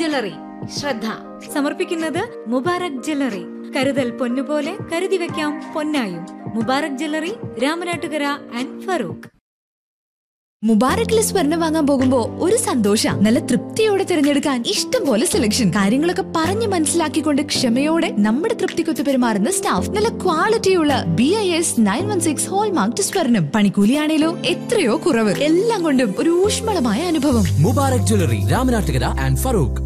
jewellery ശ്രദ്ധ സമർപ്പിക്കുന്നത് Mubarak jewellery കരുതൽ പൊന്നുപോലെ കരുതി വെക്കാം പൊന്നായും മുബാറക് ജ്വല്ലറി രാമനാട്ടുകര ആൻഡ് ഫറൂഖ് മുബാറക്കിലെ സ്വർണം വാങ്ങാൻ പോകുമ്പോ ഒരു സന്തോഷ നല്ല തൃപ്തിയോടെ തിരഞ്ഞെടുക്കാൻ ഇഷ്ടം പോലെ സെലക്ഷൻ കാര്യങ്ങളൊക്കെ പറഞ്ഞ് മനസ്സിലാക്കിക്കൊണ്ട് ക്ഷമയോടെ നമ്മുടെ തൃപ്തിക്കൊത്ത് പെരുമാറുന്ന സ്റ്റാഫ് നല്ല ക്വാളിറ്റിയുള്ള B I S nine one six hallmark സ്വർണം പണിക്കൂലിയാണേലോ എത്രയോ കുറവ് എല്ലാം കൊണ്ടും ഒരു ഊഷ്മളമായ അനുഭവം മുബാറക് ജ്വല്ലറി രാമനാട്ടുകര ആൻഡ് ഫറൂഖ്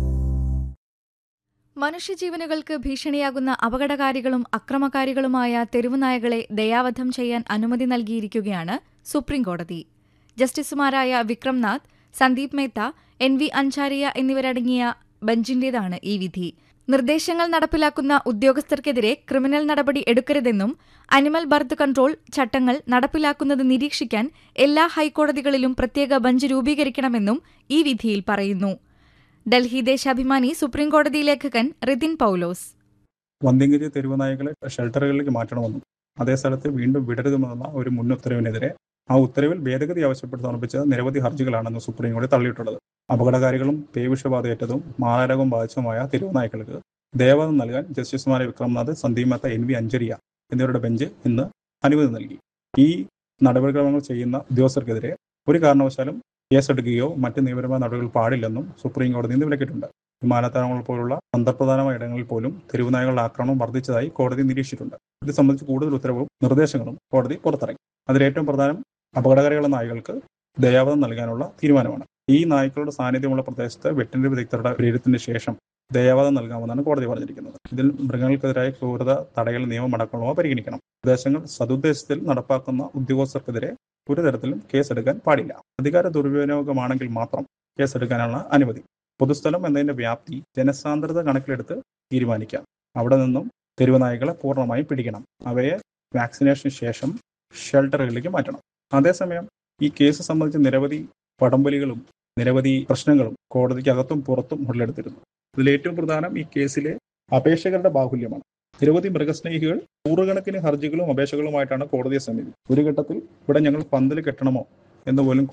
മനുഷ്യജീവനുകൾക്ക് ഭീഷണിയാകുന്ന അപകടകാരികളും അക്രമകാരികളുമായ തെരുവുനായകളെ ദയാവധം ചെയ്യാൻ അനുമതി നൽകിയിരിക്കുകയാണ് സുപ്രീംകോടതി ജസ്റ്റിസുമാരായ വിക്രംനാഥ് സന്ദീപ് മേത്ത എൻ വി അൻചാരിയ എന്നിവരടങ്ങിയ ബെഞ്ചിന്റേതാണ് ഈ വിധി നിർദ്ദേശങ്ങൾ നടപ്പിലാക്കുന്ന ഉദ്യോഗസ്ഥർക്കെതിരെ ക്രിമിനൽ നടപടി എടുക്കരുതെന്നും അനിമൽ ബർത്ത് കൺട്രോൾ ചട്ടങ്ങൾ നടപ്പിലാക്കുന്നത് നിരീക്ഷിക്കാൻ എല്ലാ ഹൈക്കോടതികളിലും പ്രത്യേക ബെഞ്ച് രൂപീകരിക്കണമെന്നും ഈ വിധിയിൽ പറയുന്നു ഡൽഹി ദേശാഭിമാനി സുപ്രീംകോടതി ലേഖകൻ റിതിൻ പൌലോസ് വന്ധ്യംഗിരി തെരുവുനായകളെ ഷെൽട്ടറുകളിലേക്ക് മാറ്റണമെന്നും അതേ സ്ഥലത്ത് വീണ്ടും വിടരുതെന്നുള്ള ഒരു മുൻ ഉത്തരവിനെതിരെ ആ ഉത്തരവിൽ ഭേദഗതി ആവശ്യപ്പെട്ട് സമർപ്പിച്ച നിരവധി ഹർജികളാണെന്ന് സുപ്രീം കോടതി തള്ളിയിട്ടുള്ളത് അപകടകാരികളും പേവിഷബാധയേറ്റതും മാരകവും ബാധിച്ചതുമായ തെരുവുനായ്ക്കൾക്ക് ദേവതം നൽകാൻ ജസ്റ്റിസുമാരെ വിക്രംനാഥ് സന്ദീപ് മേത്ത എൻ വി അഞ്ചരിയ എന്നിവരുടെ ബെഞ്ച് ഇന്ന് അനുമതി നൽകി ഈ നടപടിക്രമങ്ങൾ ചെയ്യുന്ന ഉദ്യോഗസ്ഥർക്കെതിരെ ഒരു കാരണവശാലും കേസെടുക്കുകയോ മറ്റ് നിയമപരമായ നടപടികൾ പാടില്ലെന്നും സുപ്രീം കോടതി ഇന്ന് വിലക്കിയിട്ടുണ്ട് വിമാനത്താവളങ്ങൾ പോലുള്ള തന്ത്രപ്രധാനമായ ഇടങ്ങളിൽ പോലും തെരുവുനായകളുടെ ആക്രമണം വർദ്ധിച്ചതായി കോടതി നിരീക്ഷിച്ചിട്ടുണ്ട് ഇത് സംബന്ധിച്ച് കൂടുതൽ ഉത്തരവും നിർദ്ദേശങ്ങളും കോടതി പുറത്തിറങ്ങി അതിലേറ്റവും പ്രധാനം അപകടകാരികളുടെ നായകൾക്ക് ദയാവധം നൽകാനുള്ള തീരുമാനമാണ് ഈ നായ്ക്കളുടെ സാന്നിധ്യമുള്ള പ്രദേശത്ത് വെറ്റിനറി വിദഗ്ധരുടെ വിലയിരുത്തിന് ശേഷം ദയാവധം നൽകാമെന്നാണ് കോടതി പറഞ്ഞിരിക്കുന്നത് ഇതിൽ മൃഗങ്ങൾക്കെതിരായ ക്രൂരത തടയൽ നിയമം അടക്കമുള്ളവ പരിഗണിക്കണം നിർദ്ദേശങ്ങൾ സതുദ്ദേശത്തിൽ നടപ്പാക്കുന്ന ഉദ്യോഗസ്ഥർക്കെതിരെ ഒരു തരത്തിലും കേസെടുക്കാൻ പാടില്ല അധികാര ദുർവിനിയോഗമാണെങ്കിൽ മാത്രം കേസെടുക്കാനുള്ള അനുമതി പൊതുസ്ഥലം എന്നതിന്റെ വ്യാപ്തി ജനസാന്ദ്രത കണക്കിലെടുത്ത് തീരുമാനിക്കാം അവിടെ നിന്നും തെരുവുനായ്ക്കളെ പൂർണ്ണമായും പിടിക്കണം അവയെ വാക്സിനേഷന് ശേഷം ഷെൽട്ടറുകളിലേക്ക് മാറ്റണം അതേസമയം ഈ കേസ് സംബന്ധിച്ച് നിരവധി പടംവലികളും നിരവധി പ്രശ്നങ്ങളും കോടതിക്ക് അകത്തും പുറത്തും ഉടലെടുത്തിരുന്നു ഇതിൽ ഏറ്റവും പ്രധാനം ഈ കേസിലെ അപേക്ഷകരുടെ ബാഹുല്യമാണ് നിരവധി മൃഗസ്നേഹികൾ നൂറുകണക്കിന് ഹർജികളും അപേക്ഷകളുമായിട്ടാണ് കോടതിയെ സമീപിച്ചത് ഒരു ഘട്ടത്തിൽ ഇവിടെ ഞങ്ങൾ പന്തൽ കെട്ടണമോ എന്ന് പോലും